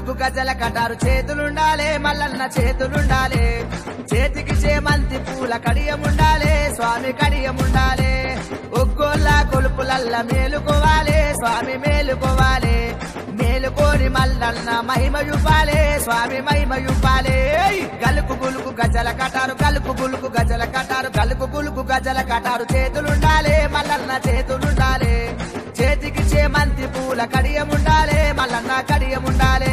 గులుకు గజల కటారు చేతులుండాలే మల్లన్న చేతులుండాలే చేతికి చేమంతి పూల కడియముండాలే స్వామి కడియముండాలే ఒగ్గోళ్ళ కొలుపులల్ల మేలుకోవాలే స్వామి మేలుకోవాలే మేలుకోని మల్లన్న మహిమ యుపాలే స్వామి మహిమ యుపాలే గలుకు గులుకు గజల కటారు గలుకు గులుకు గజల కటారు గలుకు గులుకు గజల కటారు చేతులుండాలే మల్లన్న చేతులుండాలే చేతికి చేమంతి పూల కడియముండాలే మల్లన్న కడియముండాలే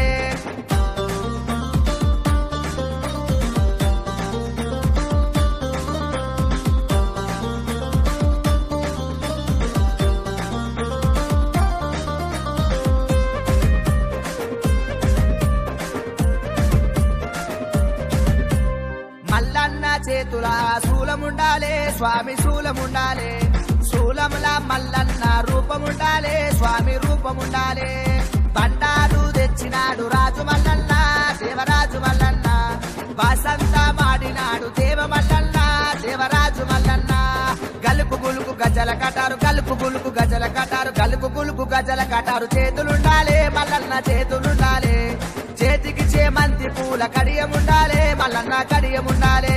మల్లన్న చేతుల శూలముండాలే స్వామి శూలముండాలే శూలముల మల్లన్న రూపముండాలే స్వామి రూపముండాలే బండారు తెచ్చినాడు రాజు మల్లన్న దేవరాజు మల్లన్న వసంత మాడినాడు దేవ మల్లన్న దేవరాజు మల్లన్న గలుపు గులుకు గజల కటారు గలుపు గులుకు గజల కటారు గలుపు గులుకు గజల కటారు చేతులుండాలే మల్లన్న చేతులుండాలే చేతికి చేమంతి పూల కడియముండాలే మల్లన్న కడియముండాలే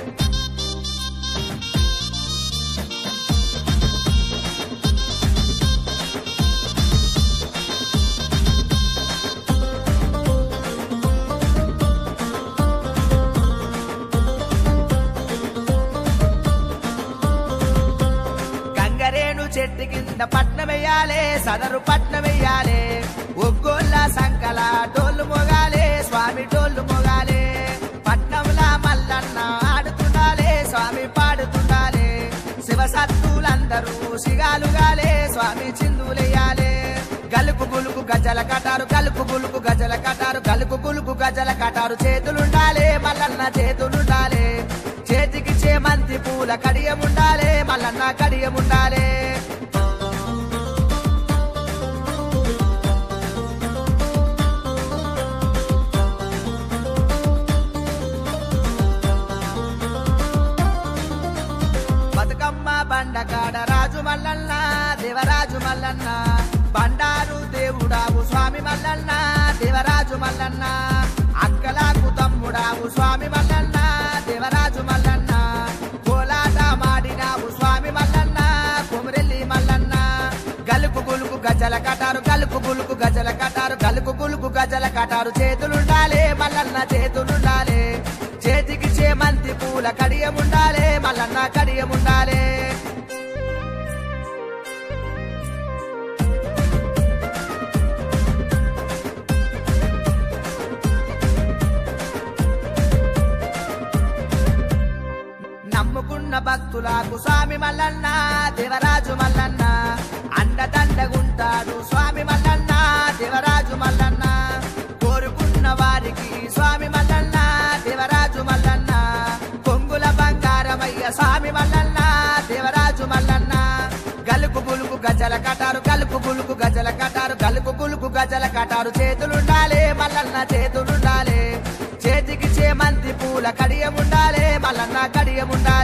గంగరేణు చెట్టు కింద పట్నమెయ్యాలే సదరు పట్నమెయ్యాలే ఒగ్గోళ్ళ సంకల డోళ్ళు మొగాలే స్వామి డోళ్ళు మొగాలే పట్నంలా మల్లన్న ఆడుతుండాలే స్వామి పాడుతుండాలే శివసత్తులందరూ సిగాలుగాలే స్వామి చిందులేయాలే గలుపు గులుకు గజల కటారు గలుపు గులుకు గజల కటారు గలుపు గులుకు గజల కటారు చేతులుండాలే మల్లన్న చేతులుండాలే చేతికి చేమంతి పూల కడియముండాలే మల్లన్న కడియముండాలే బతుకమ్మ బండకాడ రాజు మల్లన్న దేవరాజు మల్లన్న బండారు దేవుడావు స్వామి మల్లన్న దేవరాజు మల్లన్న అక్కలకు తమ్ముడావు స్వామి మల్లన్న దేవరాజు మల్లన్న కోలాట మాడినావు స్వామి మల్లన్న కుమరెల్లి మల్లన్న గలుపు గులుకు గజల కటారు గలుపు గులుకు గజల కటారు గలుపు గులుకు గజల కటారు చేతులుండాలే మల్లన్న చేతులుండాలే చేతికి చేమంతి పూల కడియముండాలే మల్లన్న కడియముండాలే నమ్ముకున్న భక్తులకు స్వామి మల్లన్న దేవరాజు మల్లన్న అండదండగుంటాడు స్వామి మల్లన్న దేవరాజు మల్లన్న కోరుకున్న వారికి స్వామి మల్లన్న దేవరాజు మల్లన్న కొంగుల బంగారమయ్య స్వామి మల్లన్న దేవరాజు మల్లన్న గలుపు గులుకు గజల కటారు గలుపు గులుకు గజల కటారు గలుపు గులుకు గజల కటారు చేతులుండాలే మల్లన్న చేతులుండాలే చేతికి చేమంతి పూల కడియముండాలే మల్లన్న కడియముండాలే